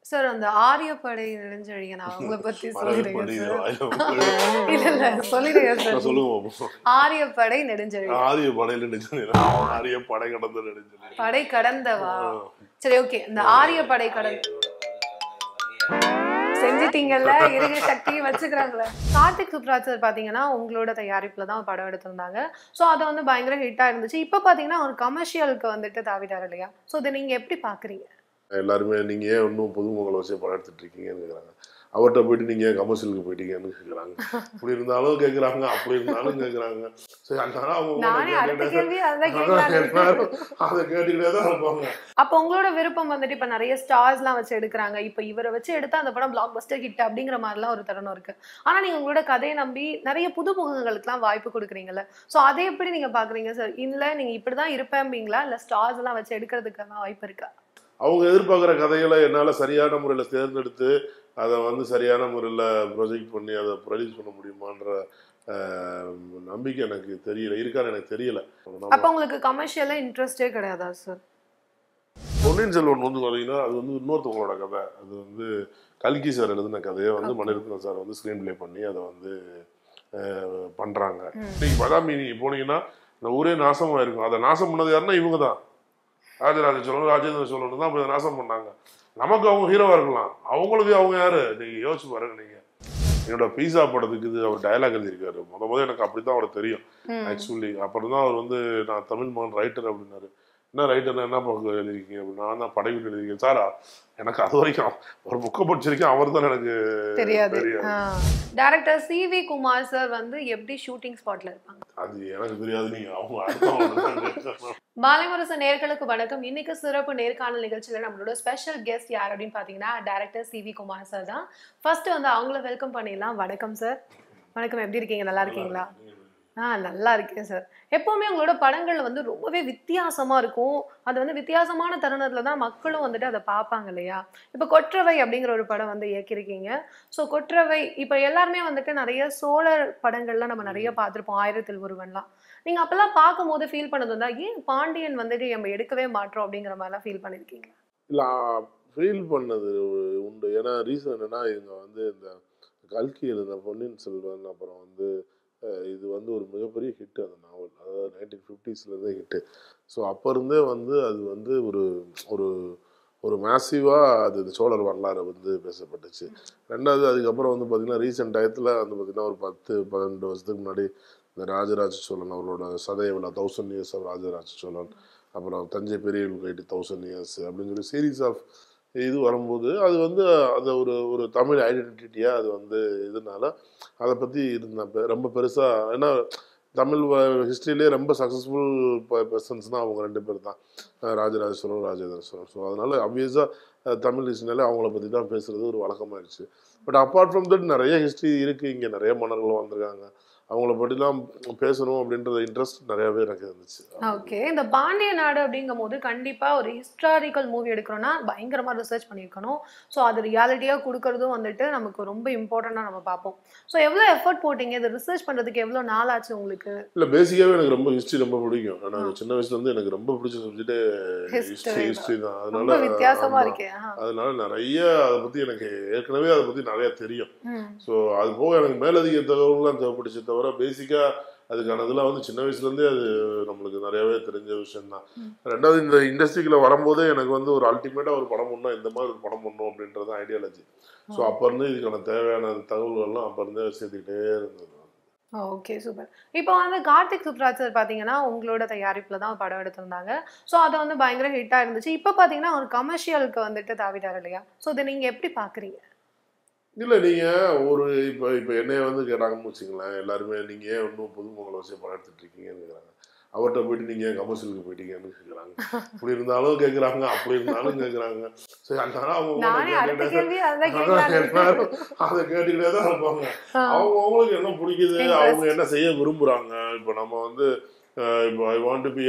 Sir அந்த ஆரியப்படை நெடுஞ்செழியன் அவங்கள பத்தி சொல்லிடுங்க படி சார் வாயில இல்ல இல்ல சொல்லிடுங்க சார் நான் சொல்லுங்க பாப்போம். ஆரியப்படை நெடுஞ்செழியன் ஆரிய படையில நினைச்சு ஆரிய படை கடந்து நினைச்சு படை கடந்தவா சரி ஓகே இந்த ஆரியப்படை கடந்த செஞ்சிட்டீங்கல்ல இருக சக்தி வச்சுக்கிறாங்களே கார்த்திக் சுப்ராஜ் சார் பாத்தீங்கன்னா உங்களோட தயாரிப்புல தான் படம் எடுத்திருந்தாங்க ஸோ அது வந்து பயங்கர ஹிட்டா இருந்துச்சு இப்போ பாத்தீங்கன்னா ஒரு கமர்ஷியலுக்கு வந்துட்டு தாவிட்டார் இல்லையா ஸோ இதை நீங்க எப்படி பாக்குறீங்க எல்லாருமே நீங்க ஏன் இன்னும் பொதுமக்களை வச்சு படம் எடுத்துட்டு இருக்கீங்கன்னு கேக்குறாங்க அவர்கிட்ட போயிட்டு நீங்க ஏன் கமர்ஷியலுக்கு போயிட்டீங்கன்னு கேக்குறாங்க இப்படி இருந்தாலும் கேக்குறாங்க அப்படி இருந்தாலும் கேக்குறாங்க சரி அதனால அவங்க நானே உங்களை அடுத்த கேட்டுட்டு- கேள்வி அதான் அதான் கேட்கலாம் கேட்கறாரு. அதை கேட்டுக்கிட்டே தான் இருப்பாங்க அப்போ உங்களோட விருப்பம் வந்துட்டு இப்ப நிறைய ஸ்டார்ஸ்லாம் வச்சு எடுக்கிறாங்க இப்போ இவரை வச்சு எடுத்தா அந்த படம் பிளாக் பஸ்டர் ஹிட் அப்படிங்கிற மாதிரிலாம் ஒரு தருணம் இருக்கு ஆனா நீங்க உங்களோட கதையை நம்பி நிறைய புதுமுகங்களுக்குலாம் வாய்ப்பு கொடுக்குறீங்கல்ல சோ அதை எப்படி நீங்க பாக்குறீங்க சார் இல்ல நீங்க இப்படிதான் இருப்பேன்பீங்களா இல்ல ஸ்டார்ஸ் எல்லாம் வச்சு எடுக்கிறதுக்கான வாய்ப்பு இருக்கா அவங்க எதிர்பார்க்குற கதைகளை என்னால் சரியான முறையில் தேர்ந்தெடுத்து அதை வந்து சரியான முறையில் ப்ரொஜெக்ட் பண்ணி அதை ப்ரொடியூஸ் பண்ண முடியுமான்ற ஆஹ், நம்பிக்கை எனக்கு தெரியல இருக்கான்னு எனக்கு தெரியல அப்ப உங்களுக்கு கமர்ஷியலா இன்ட்ரெஸ்டே கிடையாதா சார் பொன்னியின் செல்வன் வந்து பார்த்தீங்கன்னா அது வந்து இன்னொருத்தவங்களோட கதை அது வந்து கல்கி சார் எழுதின கதையை வந்து Okay. மணிரத்னம் சார் வந்து ஸ்க்ரீன் ப்ளே பண்ணி அதை வந்து ஆஹ், பண்றாங்க ம். இன்னைக்கு பதாமி நீங்க போனீங்கன்னா இந்த ஊரே நாசமா இருக்கும் அதை நாசம் பண்ணது யாருன்னா இவங்க தான் ராஜராஜ சோழன் ராஜேந்திர சோழன் தான் போய் நாசம் பண்ணாங்க நமக்கு அவங்க ஹீரோவா இருக்கலாம் அவங்களுக்கு அவங்க யாரு நீங்க யோசிச்சு பாருங்க நீங்க என்னோட பீஸா படத்துக்கு இது அவர் டயலாக் எழுதியிருக்காரு முத முத எனக்கு அப்படித்தான் அவரை தெரியும் ம். ஆக்சுவலி அப்புறம் தான் அவர் வந்து நான் தமிழ் மகன் ரைட்டர் அப்படின்னாரு என்ன ரைட்டர் என்ன புக்கு எழுதிருக்கீங்க அப்படின்னு நான் தான் படைவீடு எழுதிருக்கேன் சாரா எனக்கு அது வரைக்கும் ஒரு புக்கை படிச்சிருக்கேன் அவர் தான் எனக்கு தெரியாது தெரியாது director C V Kumar sir வந்து எப்படி ஷூட்டிங் ஸ்பாட்ல இருப்பாங்க அது எனக்கு தெரியாது நீங்க அவங்க அடுத்தவங்க தான் கேட்கணும். மாலைமுரசு நேர்களுக்கு வணக்கம் இன்னைக்கு சிறப்பு நேர்காணல் நிகழ்ச்சியில நம்மளோட ஸ்பெஷல் கெஸ்ட் யார் அப்படின்னு பாத்தீங்கன்னா director C V Kumar sir தான் ஃபர்ஸ்ட் வந்து அவங்கள வெல்கம் பண்ணிடலாம் வணக்கம் சார் வணக்கம் எப்படி இருக்கீங்க நல்லா இருக்கீங்களா ஆ நல்லா இருக்கேன் சார் எப்பவுமே உங்களோட படங்கள் வந்து ரொம்பவே வித்தியாசமா இருக்கும் அது வந்து வித்தியாசமான தருணத்துல தான் மக்களும் வந்துட்டு அதை பார்ப்பாங்க இல்லையா இப்போ கொற்றவை அப்படிங்கிற ஒரு படம் வந்து இயக்கியிருக்கீங்க ஸோ கொற்றவை இப்போ எல்லாருமே வந்துட்டு நிறைய சோழர் படங்கள்லாம் நம்ம நிறைய பார்த்துருப்போம் ஆயிரத்தில் ஒருவன்லாம் நீங்க அப்பெல்லாம் பார்க்கும்போது ஃபீல் பண்ணது வந்தா ஏன் பாண்டியன் வந்துட்டு நம்ம எடுக்கவே மாட்டோம் அப்படிங்கிற மாதிரிலாம் ஃபீல் பண்ணிருக்கீங்க இல்ல ஃபீல் பண்ணது உண்டு ஏன்னா ரீசன் என்னன்னா இவங்க வந்து இந்த கல்கி எழுதின பொன்னியின் செல்வன் அப்புறம் வந்து அஹ், இது வந்து ஒரு மிகப்பெரிய ஹிட் அந்த நாவல் அதாவது நைன்டீன் ஃபிஃப்டிஸ்லேருந்தே ஹிட்டு ஸோ அப்போ இருந்தே வந்து அது வந்து ஒரு ஒரு ஒரு மேசிவாக அது இந்த சோழர் வரலாறு வந்து பேசப்பட்டுச்சு ரெண்டாவது அதுக்கப்புறம் வந்து பார்த்திங்கன்னா ரீசெண்ட் டயத்தில் வந்து பார்த்திங்கன்னா ஒரு பத்து பன்னெண்டு வருஷத்துக்கு முன்னாடி இந்த ராஜராஜ சோழன் அவரோட சதய விழா thousand years of Rajaraja Cholan அப்புறம் தஞ்சை பெரிய கைட்டு தௌசண்ட் இயர்ஸ் அப்படின்னு சொல்லி சீரீஸ் ஆஃப் இது வரும்போது அது வந்து அது ஒரு ஒரு தமிழ் ஐடென்டிட்டியாக அது வந்து இதனால அதை பற்றி இருந்த பெ- ரொம்ப பெருசாக ஏன்னா தமிழ் ஹிஸ்ட்ரியிலே ரொம்ப சக்ஸஸ்ஃபுல் பர்சன்ஸ் தான் அவங்க ரெண்டு பேர் தான் அஹ் ராஜராஜ சோழன் ராஜேந்திர சோழன் ஸோ அதனால அப்வியஸாக தமிழ் ஹிஸ்ட்ரினாலே அவங்கள பற்றி தான் பேசுறது ஒரு வழக்கமாயிருச்சு பட் அப்பார்ட் ஃப்ரம் தட் நிறைய ஹிஸ்ட்ரி இருக்குது இங்கே நிறைய மன்னர்கள் வந்திருக்காங்க அவங்கள பற்றிலாம் பேசணும் அப்படின்றது இன்ட்ரெஸ்ட் நிறையாவே எனக்கு இருந்துச்சு ஓகே இந்த பாண்டிய நாடு அப்படிங்கும் போது கண்டிப்பா ஒரு ஹிஸ்டாரிக்கல் மூவி எடுக்கிறோம்னா பயங்கரமா ரிசர்ச் பண்ணியிருக்கணும் ஸோ அது ரியாலிட்டியா கொடுக்கறதும் வந்துட்டு நமக்கு ரொம்ப இம்பார்ட்டண்டா நம்ம பார்ப்போம் ஸோ எவ்வளவு எஃபர்ட் போட்டீங்க இது ரிசர்ச் பண்றதுக்கு எவ்வளவு நாள் ஆச்சு உங்களுக்கு இல்லை பேசிக்காகவே எனக்கு ரொம்ப ஹிஸ்ட்ரி ரொம்ப பிடிக்கும் ஏன்னா சின்ன வயசுல இருந்து எனக்கு ரொம்ப பிடிச்ச சப்ஜெக்டே History ஹிஸ்ட்ரி தான். ஹிஸ்ட்ரி தான் ரொம்ப அதனால வித்தியாசமா ஆமா. இருக்கே ஆஹா. அதனால நிறைய அதை பத்தி எனக்கு ஏற்கனவே அதை பத்தி நிறைய தெரியும் ம். ஸோ அது போக எனக்கு மேலதிக தகவல்கள்லாம் தேவைப்படுச்சு தவிர பேசிக்கா அதுக்கான இதெல்லாம் வந்து சின்ன வயசுல இருந்தே அது நம்மளுக்கு நிறையவே தெரிஞ்ச விஷயம் தான் ம். ரெண்டாவது இந்த இண்டஸ்ட்ரிக்குள்ள வரும்போதே எனக்கு வந்து ஒரு அல்டிமேட்டா ஒரு படம் பண்ணணும் இந்த மாதிரி ஒரு படம் பண்ணணும் அப்படின்றது ஐடியாலஜி ஸோ அப்ப இருந்து இதுக்கான தேவையான தகவல்கள்லாம் அப்ப இருந்தே சேர்த்துக்கிட்டே இருந்தது ஓகே சூப்பர் இப்போ வந்து கார்த்திக் சுப்ராஜ் சார் பார்த்தீங்கன்னா உங்களோட தயாரிப்பில் தான் படம் எடுத்திருந்தாங்க ஸோ அது வந்து பயங்கர ஹிட்டாக இருந்துச்சு இப்போ பார்த்தீங்கன்னா ஒரு கமர்ஷியலுக்கு வந்துட்டு தாவிட்டார் இல்லையா ஸோ இதை நீங்கள் எப்படி பார்க்குறீங்க இல்ல நீங்க ஒரு இப்ப இப்ப என்னைய வந்து கேட்டாங்கன்னு வச்சுங்களேன் எல்லாருமே நீங்க ஏன் இன்னும் புதுமுகங்களை வச்சு படம் எடுத்துட்டு இருக்கீங்கன்னு கேக்குறாங்க அவர்கிட்ட போயிட்டு நீங்க ஏன் கமர்ஷியலுக்கு போயிட்டீங்கன்னு கேக்குறாங்க இப்படி இருந்தாலும் கேக்குறாங்க அப்படி இருந்தாலும் கேக்குறாங்க சரி அதனால அவங்க நானே அடுத்த கேட்டுக்கிட்டே- கேள்வி அதான் அதான் கேட்கலாம் கேட்கலாம். அதை கேட்டுக்கிட்டே தான் இருப்பாங்க அவங்க அவங்களுக்கு என்ன பிடிக்குது Interest. அவங்க என்ன செய்ய விரும்புறாங்க இப்ப நம்ம வந்து அஹ், இப்போ ஐ வாண்ட் டு பி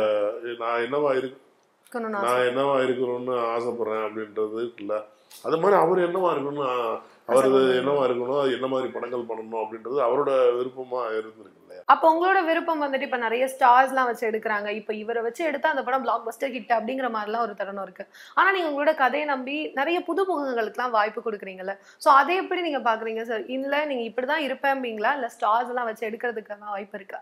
நான் என்னவா இருக்கு நான் என்னவா இருக்கணும்னு ஆசைப்படுறேன் அப்படின்றது இல்ல அது மாதிரி அவர் என்னவா இருக்கணும் அவர் ஆசைப்படுறாரு. என்னவா இருக்கணும் அது என்ன மாதிரி படங்கள் பண்ணணும் அப்படின்றது அவரோட விருப்பமா இருந்திருக்கு இல்லையா அப்போ உங்களோட விருப்பம் வந்துட்டு இப்ப நிறைய ஸ்டார்ஸ்லாம் வச்சு எடுக்கிறாங்க இப்போ இவரை வச்சு எடுத்தா அந்த படம் பிளாக் பஸ்டர் ஹிட் அப்படிங்கிற மாதிரிலாம் ஒரு தருணம் இருக்கு ஆனா நீங்க உங்களோட கதையை நம்பி நிறைய புது முகங்களுக்குலாம் வாய்ப்பு கொடுக்குறீங்கல்ல சோ அதை எப்படி நீங்க பாக்குறீங்க சார் இல்ல நீங்க இப்படிதான் இருப்பேன்பீங்களா இல்ல ஸ்டார்ஸ் எல்லாம் வச்சு எடுக்கிறதுக்கான வாய்ப்பு இருக்கா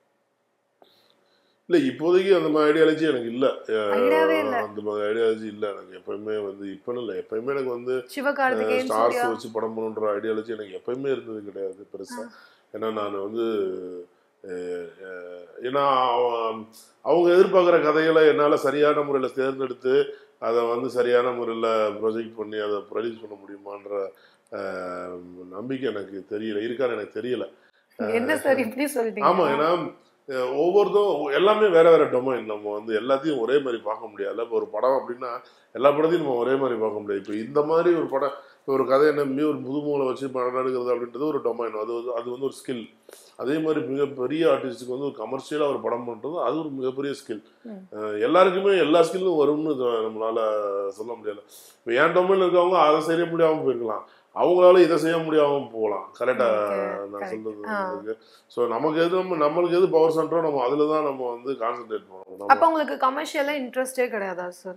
இல்ல இப்போதைக்கு அந்த மாதிரி ஐடியாலஜி எனக்கு இல்ல ஐடியாவே இல்ல அந்த மாதிரி ஐடியாலஜி இல்ல எனக்கு எப்பயுமே வந்து இப்பன்னு இல்ல எப்பயுமே எனக்கு வந்து சிவகார்த்திகேயன் ஸ்டார்ஸ் சூர்யா வச்சு படம் பண்ணுன்ற ஐடியாலஜி எனக்கு எப்பயுமே இருந்தது கிடையாது பெருசா ஏன்னா நான் வந்து அஹ், அஹ், ஏன்னா அவ- அவங்க எதிர்பார்க்குற கதைகளை என்னால் சரியான முறையில் தேர்ந்தெடுத்து அதை வந்து சரியான முறையில் ப்ரொஜெக்ட் பண்ணி அதை ப்ரொடியூஸ் பண்ண முடியுமான்ற அஹ், நம்பிக்கை எனக்கு தெரியல இருக்கான்னு எனக்கு தெரியல என்ன சார் இப்படி சொல்றீங்க ஆமா ஏன்னா அஹ், ஒவ்வொருத்தரும் எல்லாமே வேற வேற டொமைன் நம்ம வந்து எல்லாத்தையும் ஒரே மாதிரி பார்க்க முடியாதுல்ல இப்போ ஒரு படம் அப்படின்னா எல்லா படத்தையும் நம்ம ஒரே மாதிரி பார்க்க முடியாது இப்போ இந்த மாதிரி ஒரு படம் இப்போ ஒரு கதையை நம்பி ஒரு புதுமூலை வச்சு படம் எடுக்கிறது அப்படின்றது ஒரு டொமைன் அது வந்து அது வந்து ஒரு ஸ்கில் அதே மாதிரி மிகப்பெரிய ஆர்டிஸ்ட்டுக்கு வந்து ஒரு கமர்ஷியலாக ஒரு படம் பண்ணுறது அது ஒரு மிகப்பெரிய ஸ்கில் ம். எல்லாருக்குமே எல்லா ஸ்கில்லும் வரும்னு இது நம்மளால சொல்ல முடியல இப்போ என் டொமைனில் இருக்கவங்க அதை செய்ய முடியாமல் போயிருக்கலாம் அவங்களால இதை செய்ய முடியாமல் போகலாம் கரெக்டாக Okay, நான் correct. சொல்றது ஆ. உங்களுக்கு ஸோ நமக்கு எது நம்ம நம்மளுக்கு எது பவர் சென்டரோ நம்ம அதில் தான் நம்ம வந்து கான்சென்ட்ரேட் பண்ணணும் நம்ம அப்ப உங்களுக்கு கமர்ஷியலா இன்ட்ரெஸ்டே கிடையாதா சார்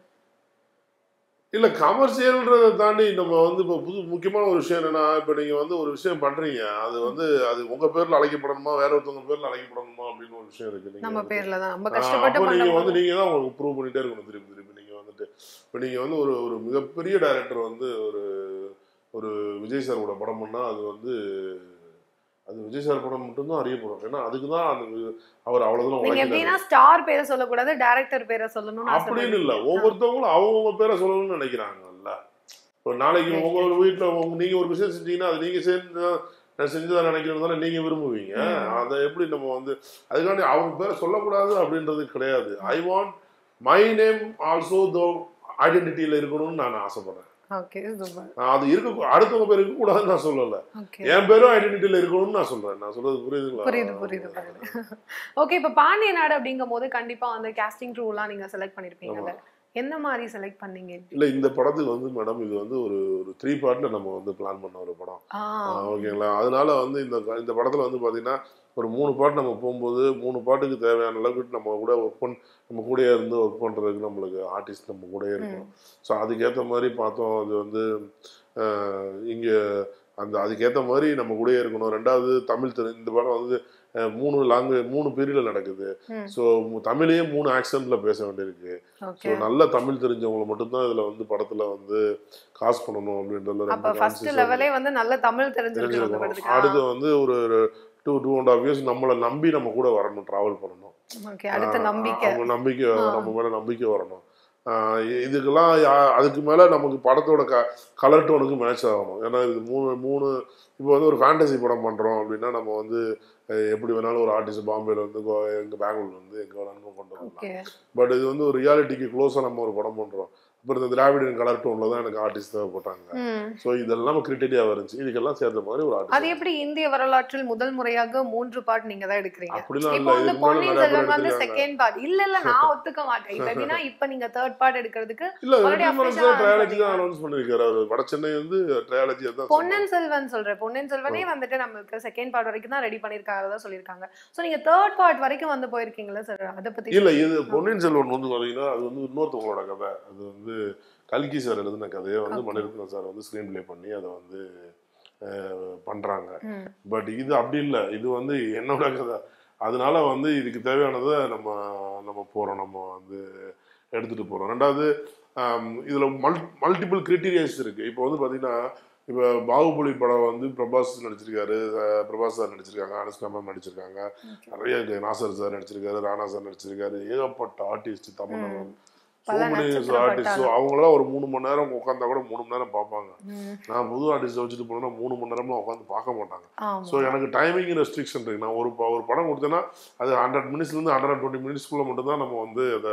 இல்ல கமர்ஷியல்ன்றதை தாண்டி நம்ம வந்து இப்போ புது முக்கியமான ஒரு விஷயம் என்னன்னா இப்போ நீங்க வந்து ஒரு விஷயம் பண்றீங்க அது வந்து அது உங்க பேர்ல அழைக்கப்படணுமா வேற ஒருத்தவங்க பேர்ல அழைக்கப்படணுமா அப்படின்னு ஒரு விஷயம் இருக்கு நீங்க நம்ம வந்து- பேர்ல தான் நம்ம ஆ, கஷ்டப்பட்டு அப்போ நீங்க பண்ணும்போது வந்து நீங்க தான் உங்களுக்கு ப்ரூவ் பண்ணிட்டே இருக்கணும் திருப்பி திருப்பி நீங்க வந்துட்டு இப்போ நீங்க வந்து ஒரு ஒரு மிகப்பெரிய டைரக்டர் வந்து ஒரு ஒரு விஜய் சாரோட படம் பண்ணா அது வந்து அது விஜய் சார் படம் மட்டும்தான் அறியப்படும் ஏன்னா அதுக்கு தான் அந்த வி- அவர் அவ்வளவுதான் நீங்க உழைக்கிறாரு எப்படின்னா ஸ்டார் பேரை சொல்லக்கூடாது டைரக்டர் பேரை சொல்லணும்னு அப்படின்னு இல்ல ஆசைப்படுறீங்க. ஒவ்வொருத்தவங்களும் அவங்கவுங்க பேரை சொல்லணும்னு நினைக்கிறாங்கல்ல இப்போ நாளைக்கு Okay, உங்க ஒரு வீட்டுல உங்க நீங்க ஒரு விஷயம் செஞ்சீங்கன்னா அது நீங்க சேர்ந்து நான் செஞ்சதா நினைக்கிறது தானே நீங்க விரும்புவீங்க ம். அதை எப்படி நம்ம வந்து அதுக்காண்டி அவங்க பேரை சொல்லக்கூடாது அப்படின்றது கிடையாது I want my name also though ஐடென்டிட்டியில இருக்கணும்னு நான் ஆசைப்படுறேன் ஓகே சூப்பர் நான் அது இருக்க அடுத்தவங்க பேர் இருக்கக்கூடாதுன்னு நான் சொல்லல ஓகே என் பேரும் ஐடென்டிட்டியில இருக்கணும்னு நான் சொல்றேன் நான் சொல்றது புரியுதுங்களா புரியுது புரியுது புரியுது ஓகே இப்ப பாண்டிய நாடு அப்படிங்கும் போது கண்டிப்பா வந்து கேஸ்டிங் ட்ரூலாம் நீங்க செலக்ட் பண்ணிருப்பீங்கல்ல எந்த மாதிரி செலக்ட் பண்ணீங்க இல்ல இந்த படத்துக்கு வந்து மேடம் இது வந்து ஒரு ஒரு த்ரீ பார்ட்ல நம்ம வந்து பிளான் பண்ண ஒரு படம் ஆ ஆ, ஓகேங்களா அதனால வந்து இந்த இந்த படத்துல வந்து பாத்தீங்கன்னா ஒரு மூணு பாட்டு நம்ம போகும்போது மூணு பாட்டுக்கு தேவையான அளவுக்கு நம்ம கூட ஒர்க் பண் நம்ம கூடயே இருந்து ஒர்க் பண்றதுக்கு நம்மளுக்கு ஆர்டிஸ்ட் நம்ம கூடயே இருக்கணும் ஸோ அதுக்கேற்ற மாதிரி பார்த்தோம் அது வந்து அஹ், இங்க அந்த அதுக்கேற்ற மாதிரி நம்ம கூடயே இருக்கணும் ரெண்டாவது தமிழ் தெரி இந்த படம் வந்து அஹ், மூணு லாங்குவேஜ் மூணு பீரியடில் நடக்குது ம். ஸோ தமிழையே மூணு ஆக்சன்ட்ல பேச வேண்டியிருக்கு ஸோ ஓகே நல்ல தமிழ் தெரிஞ்சவங்களை மட்டும்தான் இதுல வந்து படத்துல வந்து காசு பண்ணணும் அப்படின்றதுல அப்ப ரொம்ப ஃபர்ஸ்ட் conscious ஆ லெவலே வந்து நல்ல தமிழ் தெரிஞ்சிருக்கு அந்த தெரிஞ்சிருக்கணும் படத்துக்கு அடுத்து வந்து ஒரு two two and half years நம்மளை நம்பி நம்ம கூட வரணும் டிராவல் பண்ணணும் ஓகே அடுத்த ஆஹ் நம்பிக்கை அவங்க நம்பிக்கை ஆ. நம்ம மேல நம்பிக்கை வரணும் ஆஹ் இ- இதுக்கெல்லாம் யா- அதுக்கு மேல நமக்கு படத்தோட க கலர் டோனுக்கு மேட்ச் ஆகணும் ஏன்னா இது மூணு மூணு இப்போ வந்து ஒரு ஃபேண்டசி படம் பண்றோம் அப்படின்னா நம்ம வந்து அஹ், எப்படி வேணாலும் ஒரு ஆர்டிஸ்ட் பாம்பேல வந்து கோ- எங்க பெங்களூர்ல வந்து எங்க வேணாலும் கொண்டு வரலாம் ஓகே பட் இது வந்து ஒரு ரியாலிட்டிக்கு க்ளோஸா நம்ம ஒரு படம் பண்றோம் அப்புறம் இந்த திராவிடன் கலர் டோன்ல தான் எனக்கு ஆர்டிஸ்ட் தேவைப்பட்டாங்க ம் ஸோ இதெல்லாம் கிரிட்டேரியா இருந்துச்சு இதுக்கெல்லாம் சேர்த்த மாதிரி ஒரு அது ஆர்டிஸ்ட் எப்படி இந்திய வரலாற்றில் முதல் முறையாக மூன்று பார்ட் நீங்க தான் எடுக்கிறீங்க அப்படிலாம் இப்போ இல்ல வந்து இதுக்கு முன்னாடி பொன்னியின் நிறைய பேர் செல்வன் வந்து எடுத்திருக்காங்க செகண்ட் பார்ட் இல்ல இல்ல நான் ஒத்துக்க மாட்டேன் இப்ப எப்படின்னா இப்ப நீங்க தேர்ட் பார்ட் எடுக்கிறதுக்கு இல்ல Already வெற்றிமாறன் official ஆ சார் ட்ரையாலஜி தான் announce அனௌன்ஸ் பண்ணிருக்காரு அவர் வட சென்னை வந்து ட்ரையாலஜி தான் சொன்னாரு. பொன்னியின் செல்வன் சொல்றேன் பொன்னியின் செல்வனே வந்துட்டு நம்மளுக்கு செகண்ட் பார்ட் வரைக்கும் தான் ரெடி பண்ணிருக்காங்க சொல்லியிருக்காங்க சோ நீங்க தேர்ட் பார்ட் வரைக்கும் வந்து போயிருக்கீங்களா சார் அத பத்தி இல்ல இது பொன்னியின் செல்வன் வந்து பாத்தீங்கன்னா அது வந்து இன்னொருத்தவங்களோட கதை அது வந்து கல்கி சார் எழுதின கதையை வந்து Okay. மணிரத்னம் சார் வந்து ஸ்க்ரீன் ப்ளே பண்ணி அதை வந்து அஹ், பண்றாங்க ம், பட் இது அப்படி இல்லை இது வந்து என்னோட கதை அதனால வந்து இதுக்கு தேவையானதை நம்ம நம்ம போறோம் நம்ம வந்து எடுத்துட்டு போறோம் ரெண்டாவது ஆம், இதுல மல் மல்டிபிள் கிரிட்டீரியாஸ் இருக்கு இப்போ வந்து பாத்தீங்கன்னா இப்போ பாகுபலி படம் வந்து பிரபாஸ் நடிச்சிருக்காரு அஹ், பிரபாஸ் சார் நடிச்சிருக்காங்க அனுஷ்கா மேம் நடிச்சிருக்காங்க okay. நிறைய இருக்கு. நாசர் சார் நடிச்சிருக்காரு ராணா சார் நடிச்சிருக்காரு ஏகப்பட்ட ஆர்டிஸ்ட் தமிழ் ம். பல ஆர்டிஸ்ட் ஸோ நட்சத்திர அவங்களாம் ஒரு மூணு மணி நேரம் உட்காந்தா கூட மூணு மணி நேரம் பார்ப்பாங்க ம், நான் புது ஆர்டிஸ்ட் வச்சுட்டு போனேன்னா மூணு மணி நேரம்லாம் உட்காந்து பார்க்க மாட்டாங்க ஆமா ஸோ எனக்கு டைமிங் ரெஸ்ட்ரிக்ஷன் இருக்கு நான் ஒரு ப- ஒரு படம் கொடுத்தேன்னா அது ஹண்ட்ரட் மினிட்ஸ்லேருந்து ஹண்ட்ரட் அண்ட் டுவெண்ட்டி மினிட்ஸ்க்குள்ளே மட்டும்தான் நம்ம வந்து அதை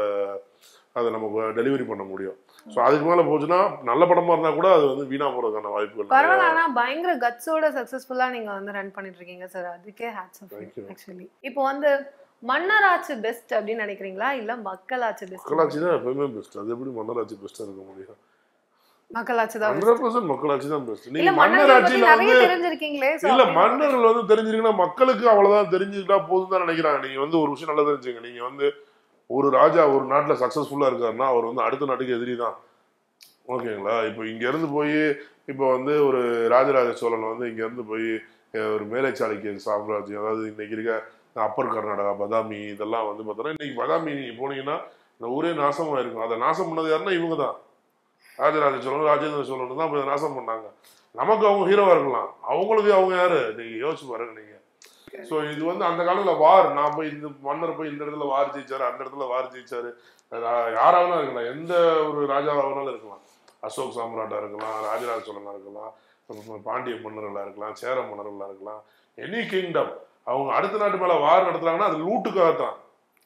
அதை நம்ம டெலிவரி பண்ண முடியும் ஸோ அதுக்கு மேலே போச்சுன்னா நல்ல படமா இருந்தால் கூட அது வந்து வீணா போகிறதுக்கான வாய்ப்புகள் நிறைய பரவாயில்ல ஆனா பயங்கர கட்ஸோட சக்சஸ்ஃபுல்லா நீங்க வந்து ரன் பண்ணிட்டு இருக்கீங்க சார் அதுக்கே hats off Thank you. Actually இப்போ வந்து மன்னராச்சு பெஸ்ட் அப்படின்னு நினைக்கிறீங்களா இல்ல மக்களாச்சு பெஸ்ட் மக்களாட்சி தான் எப்பயுமே பெஸ்ட் அது எப்படி மன்னராட்சி பெஸ்ட்டாக இருக்க முடியும் மக்களாட்சி தான் ஹண்ட்ரட் பர்சன்ட் மக்களாட்சி தான் பெஸ்ட் இல்ல நீங்க மன்னர்கள் மன்னர் பத்தி ஆட்சியில நிறைய வந்து தெரிஞ்சிருக்கீங்களே so இல்ல அப்படி- மன்னர்கள் வந்து தெரிஞ்சிருக்குன்னா மக்களுக்கு அவ்வளவுதான் தெரிஞ்சுக்கிட்டா போதும் தான் நினைக்கிறாங்க நீங்க வந்து ஒரு விஷயம் நல்லா தெரிஞ்சுங்க நீங்க வந்து ஒரு ராஜா ஒரு நாட்டுல சக்சஸ்ஃபுல்லா இருக்காருன்னா அவர் வந்து அடுத்த நாட்டுக்கு எதிரி தான் ஓகேங்களா இப்போ இங்க இருந்து போய் இப்போ வந்து ஒரு ராஜராஜ சோழன் வந்து இங்க இருந்து போய் அஹ், ஒரு மேலைச்சாலைக்கு சாம்ராஜ்யம் அதாவது இன்னைக்கு இருக்க அப்பர் கர்நாடகா பதாமி இதெல்லாம் வந்து பார்த்தோன்னா இன்னைக்கு பதாமி நீங்க போனீங்கன்னா இந்த ஊரே நாசமா இருக்கும் அதை நாசம் பண்ணது யாருன்னா இவங்க தான் ராஜராஜ சோழன் ராஜேந்திர சோழன் தான் போய் நாசம் பண்ணாங்க நமக்கு அவங்க ஹீரோவா இருக்கலாம் அவங்களுக்கு அவங்க யாரு நீங்க யோசிச்சு பாருங்க நீங்க சோ இது வந்து அந்த காலத்துல வார் நான் போய் இந்த மன்னர் போய் இந்த இடத்துல வார் ஜெயிச்சாரு அந்த இடத்துல வார் ஜெயிச்சாரு ரா- யாராவது இருக்கலாம் எந்த ஒரு ராஜாவானாலும் இருக்கலாம் அசோக் சாம்ராட்டா இருக்கலாம் ராஜராஜ சோழனா இருக்கலாம் அப்புறம் பாண்டிய மன்னர்களா இருக்கலாம் சேர மன்னர்களா இருக்கலாம் எனி கிங்டம் அவங்க அடுத்த நாட்டு மேல வார் நடத்துறாங்கன்னா அது லூட்டுக்காக தான்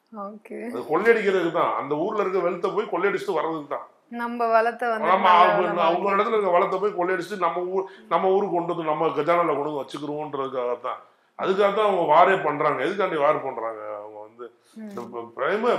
ஓகே அது கொள்ளையடிக்கிறதுக்கு தான் அந்த ஊர்ல இருக்க வெளுத்த போய் கொள்ளையடிச்சுட்டு வர்றதுக்கு தான் நம்ம வளத்தை வந்து ஆமா நல்ல அவங்க விதமா அவங்க இடத்துல இருக்க வளத்தை போய் கொள்ளையடிச்சுட்டு நம்ம ஊர் நம்ம ஊருக்கு கொண்டு வந்து நம்ம கஜானால கொண்டு வந்து வச்சுக்கிறோன்றதுக்காக தான் அதுக்காக தான் அவங்க வாரே பண்றாங்க எதுக்காண்டி வார் பண்றாங்க அவங்க வந்து ம். Prime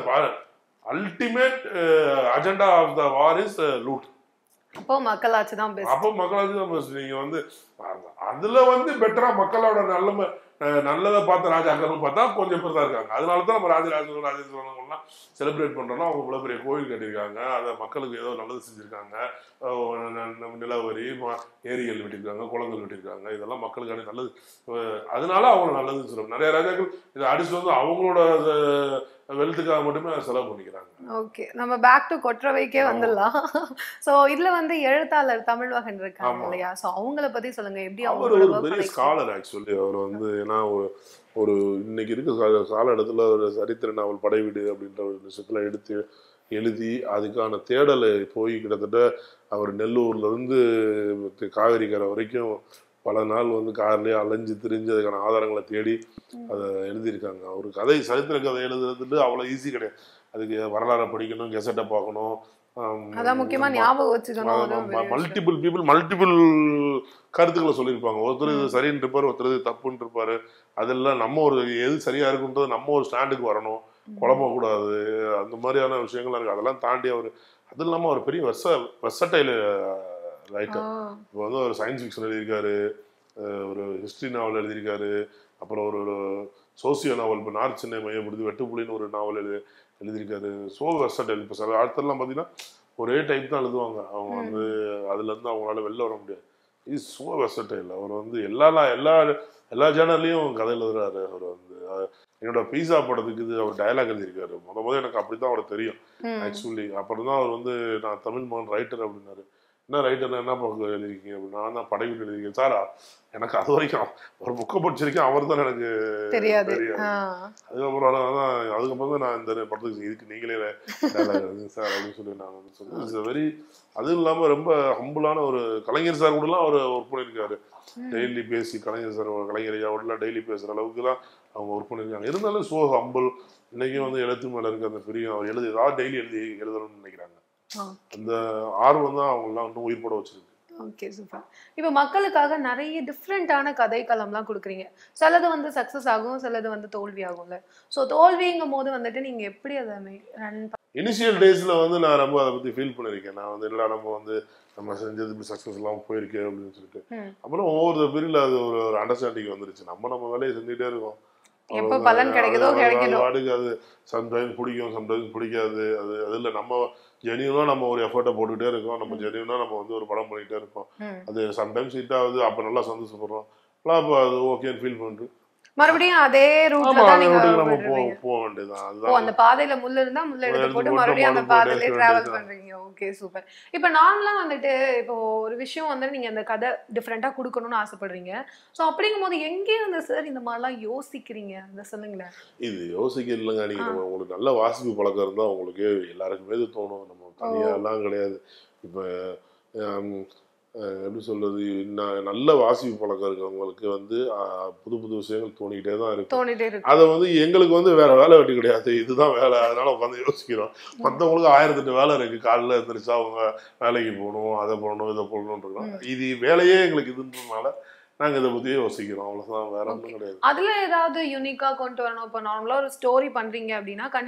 ultimate agenda of the war is loot அப்போ மக்களாட்சி தான் பெஸ்ட் அப்போ மக்களாட்சி தான் best. நீங்க வந்து அந்த- அதுல வந்து பெட்டரா மக்களோட நல்ல நல்லதை பார்த்த ராஜாக்கள் பார்த்தா கொஞ்சம் பேர் தான் இருக்காங்க அதனால தான் நம்ம ராஜராஜ ராஜேந்திரன்லாம் செலிப்ரேட் பண்றோம்னா அவங்க இவ்வளவு பெரிய கோயில் கட்டியிருக்காங்க அதை மக்களுக்கு ஏதோ நல்லது செஞ்சிருக்காங்க அஹ் ந- ந- நிலவரி ம- ஏரிகள் வெட்டியிருக்காங்க குளங்கள் வெட்டியிருக்காங்க இதெல்லாம் மக்களுக்கான நல்லது அஹ் அதனால அவங்க நல்லதுன்னு சொல்லுவாங்க நிறைய ராஜாக்கள் இதை அடிச்சுட்டு வந்து அவங்களோட வெல்த்துக்காக மட்டுமே அதை செலவு பண்ணிக்கிறாங்க ஓகே நம்ம பேக் டு கொற்றவைக்கே ஆமா. வந்துடலாம் சோ இதுல வந்து எழுத்தாளர் தமிழ்வகன் இருக்காங்க ஆமா. இல்லையா சோ அவங்கள பத்தி சொல்லுங்க எப்படி அவர் அவங்களோட ஒரு work பெரிய பண்ணிருக்கீங்க? ஸ்காலர் ஆக்சுவலி அவர் வந்து ஏன்னா ஒரு ஒரு இன்னைக்கு இருக்க கால கால இடத்துல ஒரு சரித்திர நாவல் படைவீடு அப்படின்ற ஒரு விஷயத்துல எடுத்து எழுதி அதுக்கான தேடலை போய் கிட்டத்தட்ட அவர் நெல்லூர்ல இருந்து காவிரி கரை வரைக்கும் பல நாள் வந்து கார்லயே அலைஞ்சு திரிஞ்சு அதுக்கான ஆதாரங்களை தேடி அதை எழுதியிருக்காங்க ஒரு கதை சரித்திர கதை எழுதுறது அவ்வளோ ஈஸி கிடையாது அதுக்கு வரலாறை படிக்கணும் கெசட்டை பார்க்கணும் ஆம், அதான் முக்கியமா ஞாபகம் வச்சுக்கணும் அதுவும் பெரிய விஷயம். மல்டிபிள் பீப்புள் மல்டிபிள் கருத்துக்களை சொல்லியிருப்பாங்க ஒருத்தர் இது சரின்னு இருப்பாரு ஒருத்தர் இது தப்புன்னு இருப்பாரு அதெல்லாம் நம்ம ஒரு எது சரியா இருக்குன்றது நம்ம ஒரு ஸ்டாண்டுக்கு வரணும் குழம்பக்கூடாது அந்த மாதிரியான விஷயங்கள்லாம் இருக்கு அதெல்லாம் தாண்டி அவர் அது இல்லாமல் அவர் பெரிய வெர்ச வெர்சட்டைல் ரைட்டர் ஆ, இப்போ வந்து ஒரு சயின்ஸ் ஃபிக்ஷன் எழுதியிருக்காரு அஹ் ஒரு ஹிஸ்ட்ரி நாவல் எழுதியிருக்காரு அப்புறம் ஒரு ஒரு சோசியோ நாவல் இப்போ நார்த் சென்னை மையப்படுத்தி வெட்டுப்புலின்னு ஒரு நாவல் எழுதி எழுதியிருக்காரு சோ வெர்சடைல் இப்போ சில ஆட்கள்லாம் பார்த்தீங்கன்னா ஒரே டைப் தான் எழுதுவாங்க அவங்க வந்து அதுலேருந்து அவங்களால வெளில வர முடியாது இஸ் சோ வெர்சடைல் அவர் வந்து எல்லா எல்லா எல்லா ஜேனர்லையும் கதை எழுதுறாரு அவர் வந்து அஹ் என்னோட பீஸா படத்துக்கு இது அவர் டயலாக் எழுதியிருக்காரு முத முத எனக்கு அப்படி தான் அவர் தெரியும் ம். ஆக்சுவலி அப்புறம் தான் அவர் வந்து நான் தமிழ் மகன் ரைட்டர் அப்படின்னாரு என்ன ரைட்டர் என்ன பக்கம் எழுதிருக்கீங்க அப்படின்னு நான் தான் படைவீடு எழுதிருக்கேன் சாரா எனக்கு அது வரைக்கும் ஒரு புக்கை படிச்சிருக்கேன் அவர் தான் எனக்கு தெரியாது தெரியாது ஆ, அதுக்கப்புறம் தான் அதுக்கப்புறம் தான் நான் இந்த படத்துக்கு இதுக்கு நீங்களே dialogue எழுதுங்க சார் அப்படின்னு சொல்லி நான் வந்து சொன்னேன் இட்ஸ் வெரி அதுவும் இல்லாமல் ரொம்ப ஹம்புளான ஒரு கலைஞர் சார் கூடலாம் அவர் ஒர்க் பண்ணியிருக்காரு டெய்லி பேசி கலைஞர் சார் கலைஞர் ஐயாவோடலாம் டெய்லி பேசுகிற அளவுக்கு தான் அவங்க ஒர்க் பண்ணியிருக்காங்க இருந்தாலும் சோ ஹம்பிள் இன்னைக்கும் வந்து எழுத்து மேலே இருக்க அந்த பிரியம் அவர் எழுதி ஏதாவது டெய்லி எழுதி எழுதணும்னு நினைக்கிறாங்க ஆ. அந்த ஆர்வம் தான் அவங்களாம் இன்னும் உயிர் போட வச்சிருக்கு ஓகே சூப்பர் இப்போ மக்களுக்காக நிறைய டிஃப்ரெண்ட்டான கதைக்களம்லாம் கொடுக்குறீங்க சிலது வந்து சக்ஸஸ் ஆகும் சிலது வந்து தோல்வி ஆகும்ல ஸோ தோல்விங்கும் போது வந்துட்டு நீங்க எப்படி அதை ரன் இனிஷியல் டேஸ்ல வந்து நான் ரொம்ப அதை பத்தி ஃபீல் பண்ணியிருக்கேன் நான் வந்து என்னடா நம்ம வந்து நம்ம செஞ்சது இப்படி சக்ஸஸ் இல்லாமல் போயிருக்கு அப்படின்னு சொல்லிட்டு ம். அப்புறம் ஒவ்வொரு பீரியட்ல அது ஒரு ஒரு அண்டர்ஸ்டாண்டிங் வந்துருச்சு நம்ம நம்ம வேலையை செஞ்சுட்டே இருக்கோம் எப்போ அவ்வளவுதான். பலன் கிடைக்குதோ அது- அது- அது கிடைக்கட்டும் பாட்டுக்கு அது சம்டைம்ஸ் பிடிக்கும் சம்டைம்ஸ் பிடிக்காது அது அதில் நம்ம ஜெனியூனா நம்ம ஒரு எஃபர்ட்டை போட்டுக்கிட்டே இருக்கோம் நம்ம ஜெனியூனா நம்ம வந்து ஒரு படம் பண்ணிக்கிட்டே இருக்கோம் ம். அது சம்டைம்ஸ் ஹிட் ஆகுது அப்போ நல்லா சந்தோஷப்படுறோம் அப்போ அது ஓகேன்னு ஃபீல் பண்ணிட்டு மறுபடியும் அதே ரூட்ல ஆமா தான் அந்த நீங்க route நம்ம போ போயிடுவீங்க. போக வேண்டியதுதான் ஓ அதுதான் அந்த பாதையில முள்ள இருந்தா முள்ள எடுத்து எடுத்து போட்டு போட்டு மறுபடியும் அந்த மறுபடியும் பாதையிலே போயிட்டே டிராவல் இருக்க பண்றீங்க ஓகே சூப்பர் இப்போ நார்மலா வந்துட்டு இப்போ ஒரு விஷயம் வந்து நீங்க அந்த கதை டிஃப்ரெண்டா கொடுக்கணும்னு ஆசைப்படுறீங்க ஸோ அப்படிங்கும் போது எங்கே வந்து சார் இந்த மாதிரிலாம் யோசிக்கிறீங்க அதை சொல்லுங்களேன் இது யோசிக்க இல்லைங்க நீங்க நம்ம உங்களுக்கு நல்ல வாசிப்பு பழக்கம் இருந்தா உங்களுக்கு எல்லாருக்குமே இது தோணும் நம்ம தனியா எல்லாம் கிடையாது இப்ப ஹம், அஹ், எப்படி சொல்றது ந- நல்ல வாசிப்பு பழக்கம் இருக்கவங்களுக்கு வந்து அஹ், புது புது விஷயங்கள் தோணிக்கிட்டே தான் இருக்கும் தோணிட்டே இருக்கு அதை வந்து எங்களுக்கு வந்து வேற வேலை வெட்டி கிடையாது இதுதான் வேலை அதனால உட்காந்து யோசிக்கிறோம் மற்றவங்களுக்கு ஆயிரத்தெட்டு வேலை இருக்கு காலைல எழுந்திரிச்சா அவங்க வேலைக்கு போகணும் அதை போகணும் இதை போகணும்னு இருக்கோம் இது வேலையே எங்களுக்கு இதுன்றதுனால நாங்க இதை பத்தியே யோசிக்கிறோம் அவ்வளவுதான் வேற ஒன்றும் கிடையாது அதுல ஏதாவது யூனிக்கா கொண்டு வரணும் இப்போ நார்மலா ஒரு ஸ்டோரி பண்றீங்க அப்படின்னா கண்டிப்பா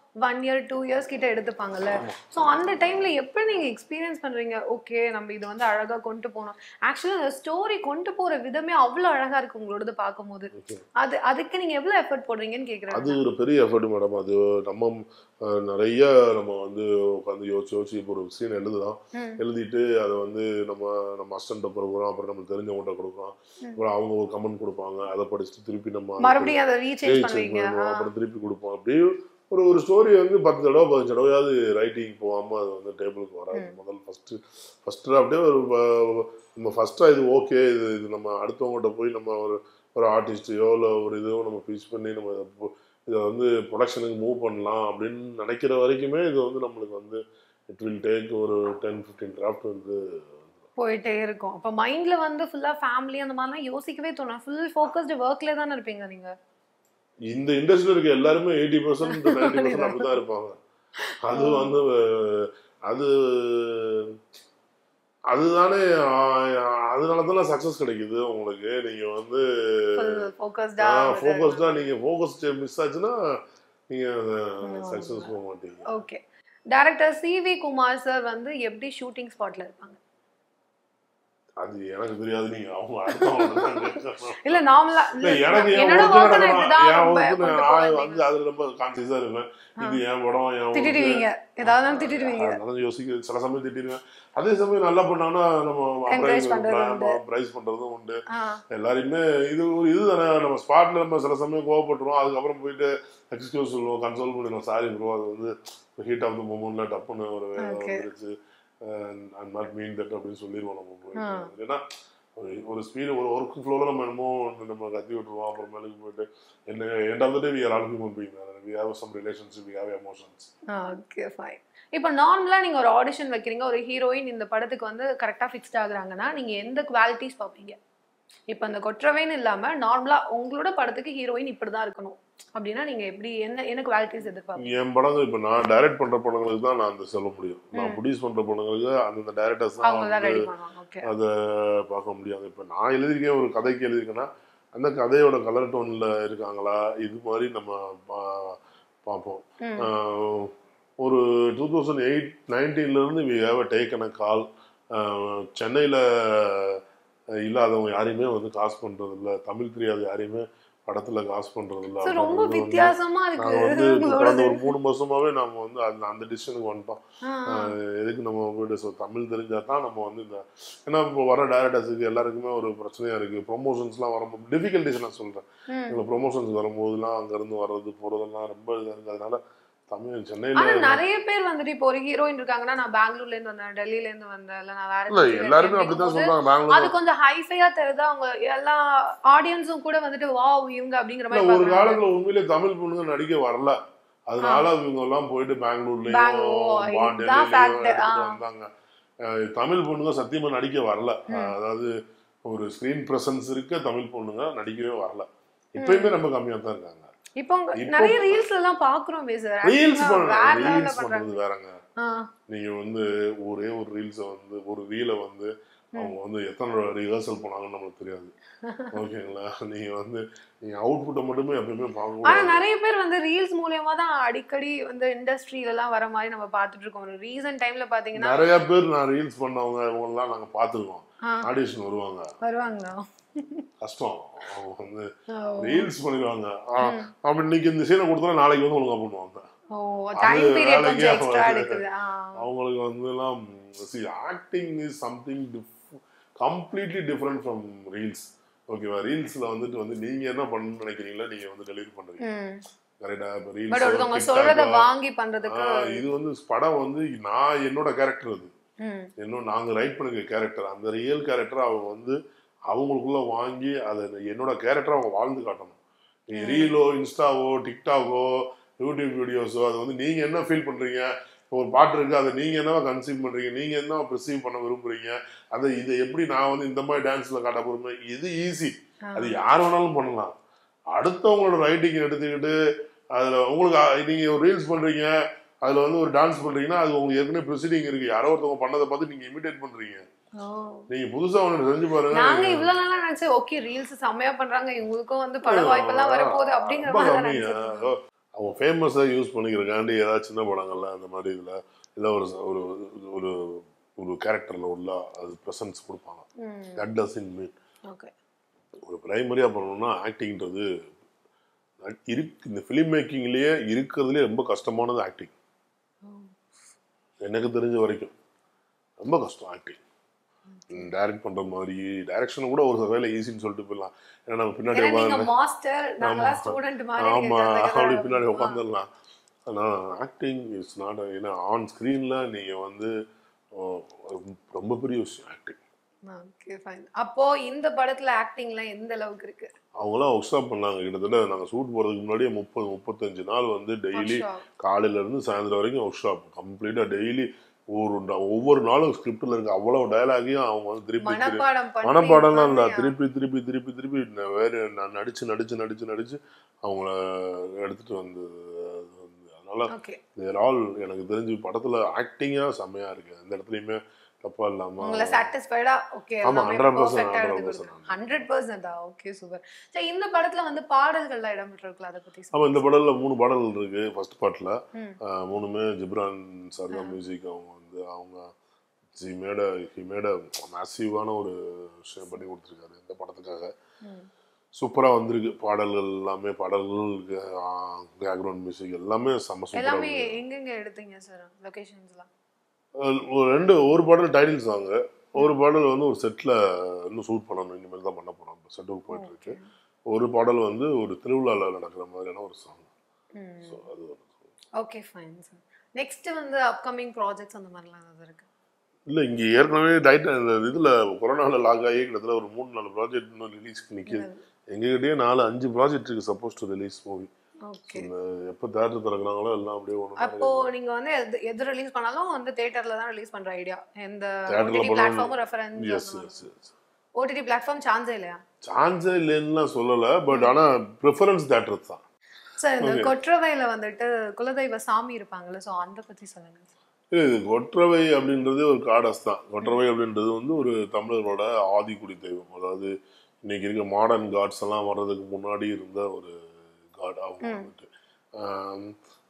ஒன் இயர் டூ இயர்ஸ் கிட்ட எடுத்துப்பாங்கல்ல ஸோ அந்த டைம்ல எப்படி நீங்க எக்ஸ்பீரியன்ஸ் பண்றீங்க ஓகே நம்ம இது வந்து அழகா கொண்டு போகணும் ஆக்சுவலி அந்த ஸ்டோரி கொண்டு போற விதமே அவ்வளவு அழகா இருக்கு உங்களோடது பார்க்கும்போது அது அதுக்கு நீங்க எவ்வளவு எஃபர்ட் போடுறீங்கன்னு கேக்குறேன் அது ஒரு பெரிய எஃபர்ட் மேடம் அது நம்ம அஹ், நிறைய நம்ம வந்து உட்காந்து யோசிச்சு யோசிச்சு இப்போ ஒரு சீன் எழுதுறோம் ம். எழுதிட்டு அதை வந்து நம்ம நம்ம அசிஸ்டண்ட்டை கொடுக்குறோம் அப்புறம் நம்ம தெரிஞ்சவங்கள்ட்ட கொடுக்குறோம் ம். அப்புறம் அவங்க ஒரு கமெண்ட் கொடுப்பாங்க அதை படிச்சுட்டு திருப்பி நம்ம மறுபடியும் அதை ரீசேஞ்ச் change பண்ணுவீங்க பண்ணுவோம். அப்புறம் திருப்பி கொடுப்போம் அப்படியே ஒரு ஒரு ஸ்டோரி வந்து பத்து தடவை பதினஞ்சு தடவையாவது ரைட்டிங் போகாம அது வந்து டேபிளுக்கு வராது முதல் ஃபர்ஸ்ட் ஃபர்ஸ்ட் அப்படியே ஒரு வ- நம்ம ஃபர்ஸ்டா இது ஓகே இது இது நம்ம அடுத்தவங்ககிட்ட போய் நம்ம ஒரு ஒரு ஆர்டிஸ்டையோ இல்லை ஒரு இதுவோ நம்ம பிச் பண்ணி நம்ம இதை போ- இதை வந்து ப்ரொடக்ஷனுக்கு மூவ் பண்ணலாம் அப்படின்னு நினைக்கிற வரைக்குமே இது வந்து நம்மளுக்கு வந்து இட் வில் டேக் ஒரு டென் ஃபிஃப்டீன் கிராஃப்ட் வந்து போயிட்டே இருக்கும் அப்ப மைண்ட்ல வந்து ஃபுல்லா ஃபேமிலி அந்த மாதிரிலாம் யோசிக்கவே தோணும் ஃபுல் ஃபோக்கஸ்டு ஒர்க்ல தானே இருப்பீங்க நீங்க இந்த இண்டஸ்ட்ரியில் இருக்க எல்லாருமே எயிட்டி பர்சன்ட் நைன்டி பர்சன்ட் அப்படிதான் இருப்பாங்க அது வந்து அஹ், அது அதுதானே ஆஹ், அதனால தான் சக்ஸஸ் கிடைக்குது உங்களுக்கு நீங்க வந்து ஃபுல் ஃபோக்கஸ்டா ஃபோக்கஸ்டா நீங்க ஃபோக்கஸ் மிஸ் ஆச்சுன்னா நீங்க சக்ஸஸ் போக மாட்டீங்க okay director C V Kumar sir வந்து எப்படி ஷூட்டிங் ஸ்பாட்ல இருப்பாங்க அது எனக்கு தெரியாது நீங்க அவங்க அடுத்தவங்க தான் கேட்கணும். இல்ல நார்மலா இல்ல, எனக்கு என் என்னோட work ஒர்க் நான் நடக்கணும். இப்படிதான் என் ரொம்ப work கொண்டு நான் போவேன் வந்து அதுல ரொம்ப கான்சியஸா இருப்பேன் இது என் படம் என் work. திட்டிடுவீங்க ஏதாவது திட்டிடுவீங்க அதனால யோசிக்க சில சமயம் திட்டிடுவேன் அதே சமயம் நல்லா பண்ணாங்கன்னா Encourage நம்ம பண்றது உண்டு. பிரைஸ் பண்றதும் உண்டு ஆ, எல்லாரையுமே இது ஒரு இதுதானே நம்ம ஸ்பாட்ல நம்ம சில சமயம் கோவப்பட்டுருவோம் அதுக்கப்புறம் போயிட்டு எக்ஸ்கியூஸ் சொல்லுவோம் கன்சோல் பண்ணிடுவோம் சாரி ப்ரோ அது வந்து ஹீட் ஆஃப் த மூமெண்ட்ல டப்புன்னு ஒரு Okay. வந்துருச்சு அண்ட் நாட் மீன் தட் அப்படின்னு சொல்லிடுவோம் நம்ம போயிட்டு ஆ. ஏன்னா ஒரு ஒரு ஸ்பீடு ஒரு ஒர்க் ஃப்ளோவில் நம்ம என்னமோ ஒண்ணு நம்ம கத்தி விட்டுருவோம் அப்புறம் மேலுக்கு போயிட்டு என்ன end of the day we are all human being we have some relationship we have emotions okay fine இப்போ நார்மலா நீங்க ஒரு ஆடிஷன் வைக்கிறீங்க ஒரு ஹீரோயின் இந்த படத்துக்கு வந்து கரெக்டா ஃபிக்ஸ்ட் ஆகுறாங்கன்னா நீங்க எந்த குவாலிட்டிஸ் பார்ப்பீங்க இப்போ அந்த கொற்றவைன்னு இல்லாம நார்மலா உங்களோட படத்துக்கு ஹீரோயின் இப்படிதான் இருக்கணும் அப்படின்னா நீங்க எப்படி என்ன என்ன குவாலிட்டிஸ் எதிர்பார்ப்பீங்க என் படங்கள் இப்போ நான் டைரக்ட் பண்ற படங்களுக்கு தான் நான் அந்த சொல்ல முடியும் நான் ப்ரொடியூஸ் பண்ற படங்களுக்கு அந்தந்த டைரக்டர்ஸ் தான் அவங்க தான் வந்து ரெடி பண்ணுவாங்க ஓகே அதை பார்க்க முடியாது இப்போ நான் எழுதியிருக்கேன் ஒரு கதைக்கு எழுதியிருக்கேன்னா அந்த கதையோட கலர் டோனில் இருக்காங்களா இது மாதிரி நம்ம பா- பார்ப்போம் ம். ஆஹ் ஒரு டூ தௌசண்ட் எயிட் நைன்டீன்லேருந்து we have taken a call சென்னையில் இல்லாதவங்க யாரையுமே வந்து காசு பண்ணுறது இல்ல தமிழ் தெரியாத யாரையுமே படத்தில் காசு பண்ணுறது இல்ல So, ரொம்ப அப்படின்றது வந்து வித்தியாசமா நாங்கள் வந்து இருக்கு இப்போ உங்களோட கடந்த ஒரு மூணு மாசமாவே நம்ம வந்து அந்த அந்த டிசிஷனுக்கு வந்துட்டோம் ஆ, ஆஹ் எதுக்கு நம்ம போயிட்டு so தமிழ் தெரிஞ்சா தான் நம்ம வந்து இந்த ஏன்னா இப்போ வர டேரக்டர்ஸுக்கு எல்லாருக்குமே ஒரு பிரச்சனையா இருக்கு ப்ரொமோஷன்ஸ்லாம் வரும்போது டிஃபிகல்ட்டிஸ் நான் சொல்றேன் ம். இந்த ப்ரொமோஷன்ஸ் வரும்போதுலாம் அங்கேருந்து வர்றது போகிறதெல்லாம் ரொம்ப இதாக இருக்கு அதனால தமிழ் சென்னையில் ஆனா நிறைய பேர் வந்துட்டு இப்போ ஒரு ஹீரோயின் இருக்காங்கன்னா நான் பெங்களூர்ல இருந்து வந்தேன் டெல்லில இருந்து வந்தேன் இல்ல நான் வேற இல்லை country ல எல்லாருமே இருக்கேன் அப்படிதான் அப்படிங்கும்போது சொல்றாங்க அது பெங்களூர் கொஞ்சம் ஹைஃபையா தெரியுது அவங்க எல்லா ஆடியன்ஸும் கூட வந்துட்டு வாவ் இவங்க அப்படிங்கிற இல்ல மாதிரி ஒரு பாக்குறாங்க. காலத்துல உண்மையிலே தமிழ் பொண்ணுங்க நடிக்க வரல அதனால இவங்க எல்லாம் போயிட்டு பெங்களூர்லயும் பெங்களூர், பா- இதுதான் டெல்லிலயும் fact. எடுத்துட்டு ஆ. வந்தாங்க அஹ் தமிழ் பொண்ணுங்க சத்தியமா நடிக்க வரல அதாவது ஒரு ஸ்கிரீன் பிரசன்ஸ் இருக்க தமிழ் பொண்ணுங்க நடிக்கவே வரல இப்பயுமே ரொம்ப கம்மியா தான் இருக்காங்க இப்போ உங்க- இப்போ- நிறைய ரீல்ஸ் எல்லாம் பாக்குறோம் சார் ரீல்ஸ் வேற level ல ரீல்ஸ் பண்றாங்க பண்றது வேறங்க ஆ, நீங்க வந்து ஒரே ஒரு ரீல்ஸை வந்து ஒரு ரீலை வந்து அவங்க வந்து எத்தனை ரிஹர்சல் பண்ணாங்கன்னு நம்மளுக்கு தெரியாது ஓகேங்களா நீங்க வந்து நீங்க அவுட்புட்டை மட்டுமே எப்பயுமே பார்க்க ஆனா கூடாது நிறைய பேர் வந்து ரீல்ஸ் மூலியமா தான் அடிக்கடி வந்து இண்டஸ்ட்ரியில எல்லாம் வர மாதிரி நம்ம பாத்துட்டு இருக்கோம் ஒரு ரீசன்ட் டைம்ல பாத்தீங்கன்னா நிறைய பேர் நான் ரீல்ஸ் பண்ணவங்க இவங்கெல்லாம் நாங்க பார்த்துருக்கோம் ஆ. ஆடிஷன் வருவாங்க வருவாங்களா கஷ்டம் அவங்க வந்து ஓ. ரீல்ஸ் பண்ணிடுவாங்க ஆ, அப்ப இன்னைக்கு இந்த சீனை கொடுத்தா நாளைக்கு வந்து ஒழுங்கா பண்ணுவாங்க ஓ டைம் அது பீரியட் வேலைக்கே கொஞ்சம் எக்ஸ்ட்ரா ஆகாது. எடுக்குது ஆ. அவங்களுக்கு வந்து எல்லாம் see acting is something completely different from reels ஓகேவா ரீல்ஸ்ல வந்துட்டு வந்து நீங்க என்ன பண்ணணும்னு நினைக்கிறீங்களோ நீங்க வந்து டெலிவரி பண்றீங்க ம். கரெக்டா இப்ப பட் ஒருத்தவங்க ரீல்ஸ் சொல்றத வாங்கி பண்றதுக்கு இது வந்து படம் வந்து நான் என்னோட கேரக்டர் அது ம். இன்னும் நாங்க ரைட் பண்ணிருக்க கேரக்டர் அந்த ரியல் கேரக்டர் அவங்க வந்து அவங்களுக்குள்ள வாங்கி அதை என்னோட கேரக்டர் அவங்க வாழ்ந்து காட்டணும் நீ ரீலோ இன்ஸ்டாவோ டிக்டாக்கோ யூடியூப் வீடியோஸோ அது வந்து நீங்க என்ன ஃபீல் பண்றீங்க இப்போ ஒரு பாட்டு இருக்கு அதை நீங்க என்னவா கன்சீவ் பண்றீங்க நீங்க என்ன ப்ரிசீவ் பண்ண விரும்புறீங்க அதை இதை எப்படி நான் வந்து இந்த மாதிரி டான்ஸ்ல காட்ட போறேன் இது ஈஸி ஆ. அது யார் வேணாலும் பண்ணலாம் அடுத்தவங்களோட ரைட்டிங் எடுத்துக்கிட்டு அதுல உங்களுக்கு அ- நீங்க ஒரு ரீல்ஸ் பண்றீங்க அதுல வந்து ஒரு டான்ஸ் பண்றீங்கன்னா அது உங்களுக்கு ஏற்கனவே ப்ரொசீடிங் இருக்கு யாரோ ஒருத்தவங்க பண்ணதை பார்த்து நீங்க இமிடேட் பண்றீங்க ஓ. நீங்க புதுசா ஒண்ணு செஞ்சு பாருங்க நாங்க இவ்வளவு நாளா நினைச்சேன் ஓகே ரீல்ஸ் செம்மையா பண்றாங்க இவங்களுக்கும் வந்து பட வாய்ப்பெல்லாம் வரப்போகுது அப்படிங்கிற ரொம்ப மாதிரி தான் கம்மி. நினைச்சிட்டு இருந்தோம். அதோ, அவங்க ஃபேமஸாக யூஸ் பண்ணிக்கிறக்காண்டி ஏதாவது சின்ன படங்கள்ல அந்த மாதிரி இதில் இல்லை ஒரு ஒரு ஒரு ஒரு கேரக்டரில் உள்ள அது ப்ரெசன்ஸ் கொடுப்பாங்க that does in mean okay ஒரு பிரைமரியாக பண்ணணும்னா ஆக்டிங்ன்றது இருக்கு இந்த ஃபிலிம் மேக்கிங்லேயே இருக்கிறதுலே ரொம்ப கஷ்டமானது ஆக்டிங் எனக்கு தெரிஞ்ச வரைக்கும் ரொம்ப கஷ்டம் ஆக்டிங் டைரக்ட் பண்ற மாதிரி டைரக்ஷன் கூட ஒரு வேலை ஈஸின்னு சொல்லிட்டு போயிடலாம் ஏன்னா நம்ம பின்னாடி ஏன்னா நீங்க உட்காந்து மாஸ்டர் நாங்களா ஸ்டூடெண்ட் மாதிரி நீங்க ஆமா கதை கதை அப்படி பின்னாடி ஆ. உட்காந்துடலாம் ஆனா ஆக்டிங் இஸ் நாட் ஏன்னா ஆன் ஸ்க்ரீன்ல நீங்க வந்து ஓ, ரொம்ப பெரிய விஷயம் ஆக்டிங் ஓகே ஃபைன் அப்போ இந்த படத்துல ஆக்டிங்லாம் எந்த அளவுக்கு இருக்கு அவங்களாம் ஒர்க் ஷாப் பண்ணாங்க கிட்டத்தட்ட நாங்கள் ஷூட் போகிறதுக்கு முன்னாடியே முப்பது முப்பத்தஞ்சு நாள் வந்து டெய்லி காலையில இருந்து சாயந்தரம் வரைக்கும் ஒர்க் ஷாப் கம்ப்ளீட்டாக டெய்லி ஒரு நா- ஒவ்வொரு நாளும் ஸ்கிரிப்டில் இருக்க அவ்வளோ டயலாகையும் அவங்க வந்து திருப்பி திருப்பி மனப்பாடம் பண்ணி மனப்பாடம்லாம் இல்லை பண்ணி, திருப்பி திருப்பி திருப்பி திருப்பி ந- வேற நான் நடிச்சு நடிச்சு நடிச்சு நடிச்சு அவங்கள எடுத்துட்டு வந்து அது வந்து அதனால ஓகே தேர் ஆல் எனக்கு தெரிஞ்சு படத்துல ஆக்டிங்கா செம்மையா இருக்கு எந்த இடத்துலயுமே தப்பா இல்லாம உங்களை சாட்டிஸ்ஃபைடா ஓகே ஆமா, 100% பர்ஃபெக்ட்டா 100% எடுத்து ஹண்ட்ரட் பர்சன்டா ஓகே சூப்பர் சரி இந்த படத்துல வந்து பாடல்கள்லாம் இடம்பெற்றிருக்குல்ல அதை பத்தி ஆமா இந்த படத்துல மூணு பாடல்கள் இருக்கு ஃபர்ஸ்ட் பார்ட்ல ம். மூணுமே ஜிப்ரான் சார் தான் மியூசிக் அவங்க வந்து அவங்க ஜி மேட ஹி மேட மேசிவான ஒரு விஷயம் பண்ணி கொடுத்துருக்காரு இந்த படத்துக்காக ம். சூப்பரா வந்திருக்கு பாடல்கள் எல்லாமே பாடல்கள் பேக்ரவுண்ட் மியூசிக் எல்லாமே செம்ம சூப்பரா எல்லாமே இருக்கு. எங்கெங்க எடுத்தீங்க சார் லொகேஷன்ஸ்லாம் அஹ் ஒரு ரெண்டு ஒரு பாடல் டைட்டில் சாங் ஒரு பாடல் வந்து ஒரு செட்ல இன்னும் ஷூட் பண்ணணும் இனிமேல் தான் பண்ண போறோம் செட்டுக்கு போயிட்டு இருக்கு ஒரு பாடல் வந்து ஒரு திருவிழால நடக்கிற மாதிரியான ஒரு சாங் ஸோ அது ஒரு ஓகே ஃபைன் சார் நெக்ஸ்ட் வந்து அப்கமிங் ப்ராஜெக்ட்ஸ் அந்த மாதிரிலாம் ஏதாவது இருக்கு இல்ல இங்க ஏற்கனவே டைட்டன் இந்த இதுல கொரோனால லாக் ஆகி கிட்டத்தட்ட ஒரு மூணு நாலு ப்ராஜெக்ட் இன்னும் ரிலீஸ்க்கு நிக்குது எங்ககிட்டயே நாலு அஞ்சு ப்ராஜெக்ட் இருக்கு suppose to release movie okay எப்போ தேட்டர் திறக்கிறாங்களோ எல்லாம் அப்படியே அப்போ ஒன்று நீங்க வந்து எது- எது ரிலீஸ் பண்ணாலும் வந்து தியேட்டர்ல தான் ரிலீஸ் பண்ற ஐடியா எந்த Theatreல ஓடிடி பண்ணணும். Platform yes reference yes yes OTT platform சான்ஸே இல்லையா சான்ஸே இல்லைன்னுலாம் சொல்லல பட் ஆனா ப்ரிஃபரன்ஸ் தேட்டர் தான் சார் இந்த Okay. கொற்றவையில வந்துட்டு குலதெய்வ சாமி இருப்பாங்கல்ல சோ அந்த பத்தி சொல்லுங்க இல்ல, இது கொற்றவை அப்படின்றது ஒரு காடஸ் தான் கொற்றவை அப்படின்றது வந்து ஒரு தமிழரோட ஆதிக்குடி தெய்வம் அதாவது இன்னைக்கு இருக்க மாடர்ன் காட்ஸ் எல்லாம் வர்றதுக்கு முன்னாடி இருந்த ஒரு காட் அவங்க வந்துட்டு ஆம்,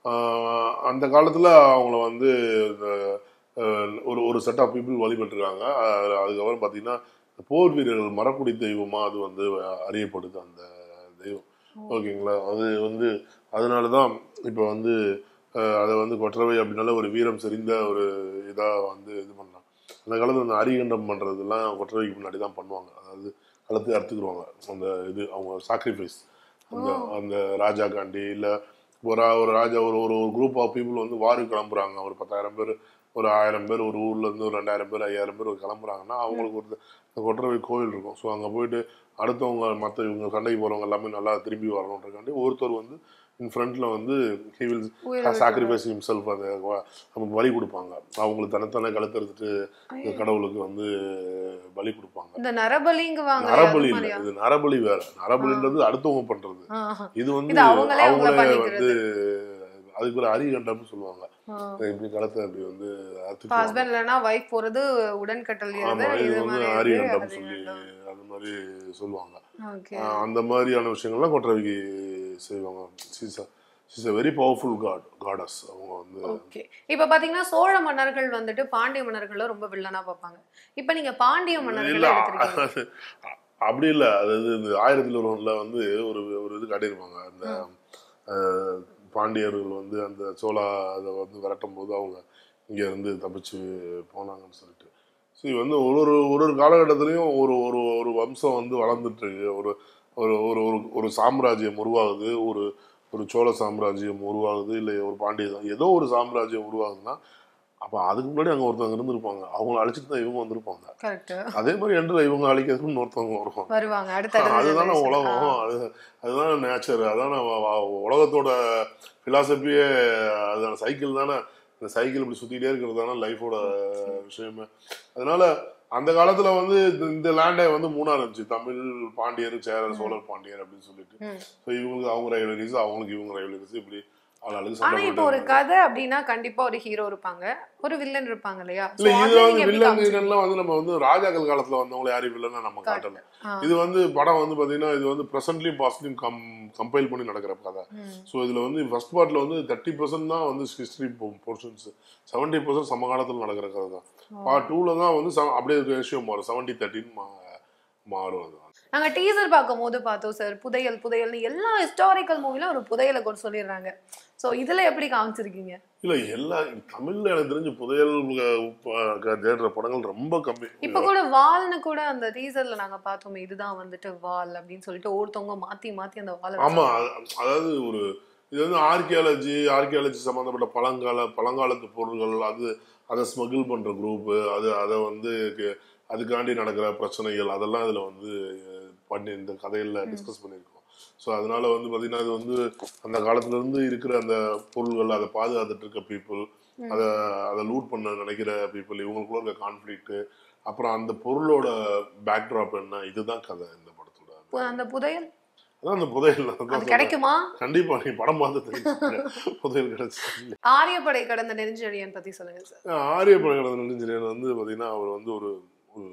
ஆஹ், அந்த காலத்துல அவங்கள வந்து இந்த, அஹ், ஒரு ஒரு செட் ஆஃப் பீப்புள் வழிபட்டிருக்காங்க அஹ், அதுக்கப்புறம் பாத்தீங்கன்னா போர் வீரர்கள் மரக்குடி தெய்வமா அது வந்து அறியப்படுது அந்த தெய்வம் ஓகேங்களா அது வந்து அதனால தான் இப்போ வந்து அஹ், அதை வந்து கொற்றவை அப்படின்னால ஒரு வீரம் செறிந்த ஒரு இதாக வந்து இது பண்ணலாம் அந்த காலத்தில் அந்த அரிகண்டம் பண்ணுறதுலாம் கொற்றவைக்கு முன்னாடி தான் பண்ணுவாங்க அதாவது கழுத்து அறுத்துக்குருவாங்க அந்த இது அவங்க சாக்ரிஃபைஸ் அந்த அந்த ராஜா காண்டி இல்லை ஒரு ஒரு ராஜா ஒரு ஒரு ஒரு குரூப் ஆஃப் பீப்புள் வந்து வாருக்கு கிளம்புறாங்க ஒரு பத்தாயிரம் பேர் ஒரு ஆயிரம் பேர் ஒரு ஊர்ல இருந்து ஒரு ரெண்டாயிரம் பேர் ஐயாயிரம் பேர் கிளம்புறாங்கன்னா அவங்களுக்கு ஒரு இந்த கொற்றவை கோவில் இருக்கும் ஸோ அங்கே போயிட்டு அடுத்தவங்க மற்ற இவங்க சண்டைக்கு போகிறவங்க எல்லாமே நல்லா திரும்பி வரணுன்றக்காண்டி ஒருத்தர் வந்து இன் ஃப்ரண்ட்ல வந்து ஹி வில் உயிரை சாக்ரிஃபைஸ் ஹிம்செல்ஃப் அதை வ- நமக்கு பலி கொடுப்பாங்க அவங்களுக்கு தனித்தனை கழுத்தறுத்துட்டு இந்த கடவுளுக்கு வந்து பலி கொடுப்பாங்க இந்த நரபலிங்குவாங்க நரபலி இல்லை இது நரபலி வேற நரபலின்றது அடுத்தவங்க பண்றது இது வந்து இது அவங்களே அவங்கள அவங்களே பண்ணிக்கிறது. வந்து அதுக்கு ஒரு அரிகண்டம்னு சொல்லுவாங்க இப்படி கழுத்தை அப்படி வந்து அறுத்துக்குவாங்க. ஹஸ்பண்ட் இல்லைன்னா ஒய்ஃப் போறது உடன்கட்டல் ஆமா ஏறுது, இது இது வந்து மாதிரி ஆரியண்டம் இருக்கு, சொல்லி அது அது மாதிரி சொல்லுவாங்க ஓகே ஆஹ் அந்த மாதிரியான விஷயங்கள்லாம் கொற்றவைக்கு செய்வாங்க she's is a very powerful god goddess அவங்க வந்து ஓகே இப்ப பாத்தீங்கன்னா சோழ மன்னர்கள் வந்துட்டு பாண்டிய மன்னர்கள ரொம்ப வில்லனா பார்ப்பாங்க இப்ப நீங்க பாண்டிய மன்னர்களை இல்ல எடுத்திருக்கீங்க அ- அப்படி இல்ல அதாவது இந்த ஆயிரத்தில் ஒருவன்ல வந்து ஒரு ஒரு இது காட்டியிருப்பாங்க அந்த அஹ், பாண்டியர்கள் வந்து அந்த சோழா அதை வந்து விரட்டும் போது அவங்க இங்க இருந்து தப்பிச்சு போனாங்கன்னு சொல்லிட்டு ஸோ இது வந்து ஒரு ஒரு ஒரு ஒரு காலகட்டத்திலையும் ஒரு ஒரு ஒரு வம்சம் வந்து வளர்ந்துட்டு இருக்கு ஒரு ஒரு ஒரு ஒரு ஒரு சாம்ராஜ்யம் உருவாகுது ஒரு ஒரு சோழ சாம்ராஜ்யம் உருவாகுது இல்லை ஒரு பாண்டிய ஏதோ ஒரு சாம்ராஜ்யம் உருவாகுதுன்னா அப்போ அதுக்கு முன்னாடி அங்கே ஒருத்தவங்க இருந்திருப்பாங்க அவங்கள அழைச்சிட்டு தான் இவங்க வந்திருப்பாங்க கரெக்ட் அதே மாதிரி என்று இவங்க அழிக்கிறதுக்கு ஒருத்தவங்க வருவாங்க வருவாங்க அடுத்த அதுதானே உலகம் அது அதுதான் நேச்சர் அதான வ- வ- உலகத்தோட பிலாசபியே அதான சைக்கிள் தானே இந்த சைக்கிள் இப்படி சுத்திட்டே இருக்கிறது தானே லைஃபோட விஷயமே அதனால அந்த காலத்துல வந்து இந்த- இந்த லேண்டே வந்து மூணா இருந்துச்சு தமிழ் பாண்டியர் சேரர் சோழர் பாண்டியர் அப்படின்னு சொல்லிட்டு ம். ஸோ இவங்களுக்கு அவங்க ரைவலரிஸ் அவங்களுக்கு இவங்க ரைவலரிஸ் இப்படி ஆளாளுக்கு ஆனா சண்டை இப்போ ஒரு போட்டு கதை அப்படின்னா கண்டிப்பா ஒரு ஹீரோ இருப்பாங்க ஒரு வில்லன் இருப்பாங்க இல்லையா So, இல்ல இது அதுல வந்து நீங்க எப்படி வில்லன் காமிச்சீங்க? வில்லன்லாம் வந்து நம்ம வந்து ராஜாக்கள் காலத்துல வந்தவங்களை யாரையும் வில்லனா நம்ம காட்டல ஆ. இது வந்து படம் வந்து பாத்தீங்கன்னா இது வந்து ப்ரெசன்ட்லயும் பாஸ்ட்லயும் கம் கம்பைல் பண்ணி நடக்கிற கதை ம். ஸோ இதுல வந்து ஃபர்ஸ்ட் பார்ட்ல வந்து தேர்ட்டி பர்சன்ட் தான் வந்து ஹிஸ்டரி போர்ஷன்ஸ் செவன்டி பர்சன்ட் சமகாலத்தில் நடக்கிற கதை தான் பார்ட் டூல தான் வந்து செவ- அப்படியே ரேஷியோ மாறும் செவன்டி தேர்ட்டின்னு மாறும் அது நாங்க டீசர் பார்க்கும் போது பார்த்தோம் சார் புதையல் புதையல்னு எல்லா ஹிஸ்டாரிக்கல் மூவில ஒரு புதையலை கூட சொல்லிடுறாங்க சோ இதுல எப்படி காமிச்சிருக்கீங்க இல்ல எல்லா தமிழ்ல எனக்கு தெரிஞ்சு புதையல் அஹ், தேடுற படங்கள் ரொம்ப கம்மி இப்ப கூட வால்னு கூட அந்த டீசர்ல நாங்க பார்த்தோமே இதுதான் வந்துட்டு வால் அப்படின்னு சொல்லிட்டு ஒருத்தவங்க மாத்தி மாத்தி அந்த வால் ஆமா அது- அதாவது ஒரு இது வந்து ஆர்கியாலஜி ஆர்கியாலஜி சம்பந்தப்பட்ட பழங்கால பழங்காலத்து பொருள்கள் அது அதை ஸ்மகிள் பண்ற குரூப் அது அதை வந்து கு- அதுக்காண்டி நடக்கிற பிரச்சனைகள் அதெல்லாம் இதுல வந்து அஹ், பண்ணி இந்த கதையில டிஸ்கஸ் பண்ணியிருக்கோம் ஸோ அதனால வந்து பாத்தீங்கன்னா இது வந்து அந்த காலத்துல இருந்து இருக்கிற அந்த பொருள்கள் அதை பாதுகாத்துட்டு இருக்க பீப்புள் அதை அதை லூட் பண்ண நினைக்கிற பீப்புள் இவங்களுக்குள்ள இருக்க கான்ஃபிளிக்ட் அப்புறம் அந்த பொருளோட பேக்ட்ராப் என்ன இதுதான் கதை இந்த படத்தோட அந்த புதையல் அதான் அந்த புதையல் அதான் அது சொல்றேன். கிடைக்குமா கண்டிப்பா நீ படம் பார்த்து தெரிஞ்சுக்க. புதையல் கிடைச்சு ஆரியப்படை கடந்த நெருஞ்செழியன் பத்தி சொல்லுங்க சார் ஆரிய பழகடந்த நெடுஞ்செழியன் வந்து பாத்தீங்கன்னா அவர் வந்து ஒரு ஒரு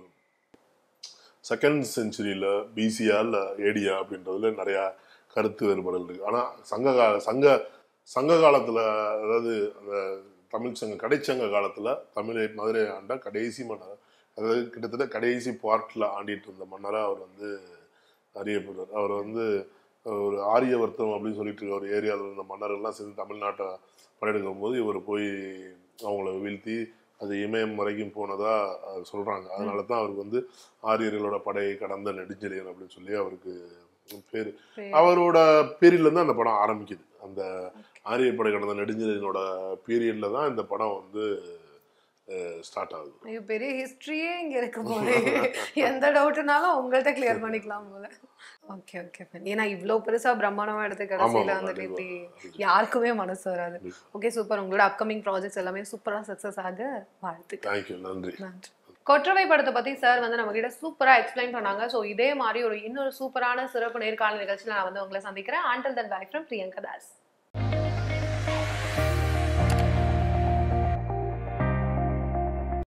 செகண்ட் செஞ்சுரியில பிசியா இல்ல ஏடியா அப்படின்றதுல நிறைய கருத்து வேறுபாடுகள் இருக்கு ஆனா சங்க கால சங்க சங்க காலத்துல அதாவது அந்த தமிழ் சங்க கடைச்சங்க காலத்துல தமிழை மதுரை ஆண்ட கடைசி மன்னர் அதாவது கிட்டத்தட்ட கடைசி பார்ட்ல ஆண்டிட்டு இருந்த மன்னரா அவர் வந்து அறியப்படுறார் அவர் வந்து ஒரு ஆரியவர்த்தம் அப்படின்னு சொல்லிட்டு இருக்க ஒரு ஏரியாவில் இருந்த மன்னர்கள்லாம் சேர்ந்து தமிழ்நாட்டை படையெடுக்கும் போது இவர் போய் அவங்கள வீழ்த்தி அது இமயம் வரைக்கும் போனதா அஹ், சொல்றாங்க அதனால தான் அவருக்கு வந்து ஆரியர்களோட படையை கடந்த நெடுஞ்செழியன் அப்படின்னு சொல்லி அவருக்கு பேரு பேரு. அவரோட பீரியட்ல இருந்து அந்த படம் ஆரம்பிக்குது அந்த ஆரிய படை கடந்த நெடுஞ்செழியனோட பீரியட்ல தான் இந்த படம் வந்து ஸ்டார்ட் ஆகுது ஐயோ பெரிய ஹிஸ்டரியே இங்க இருக்கு போல எந்த டவுட்னாலும் உங்கள்ட்ட கிளியர் பண்ணிக்கலாம் போல ஓகே ஓகே ஏன்னா இவ்ளோ பெருசா பிரம்மாண்டமா எடுத்து கடைசியில ஆமா, வந்துட்டு கண்டிப்பா. இப்படி யாருக்குமே மனசு வராது கண்டிப்பா. ஓகே சூப்பர் உங்களோட அப்கமிங் ப்ராஜெக்ட்ஸ் எல்லாமே சூப்பரா சக்சஸ் ஆக வாழ்த்துக்கள் தேங்க்யூ நன்றி நன்றி கொற்றவை படத்தை பத்தி சார் வந்து நம்ம கிட்ட சூப்பரா எக்ஸ்பிளைன் பண்ணாங்க சோ இதே மாதிரி ஒரு இன்னொரு சூப்பரான சிறப்பு நேர்காணல் நிகழ்ச்சியில நான் வந்து உங்களை சந்திக்கிறேன் until then back from Priyanka Das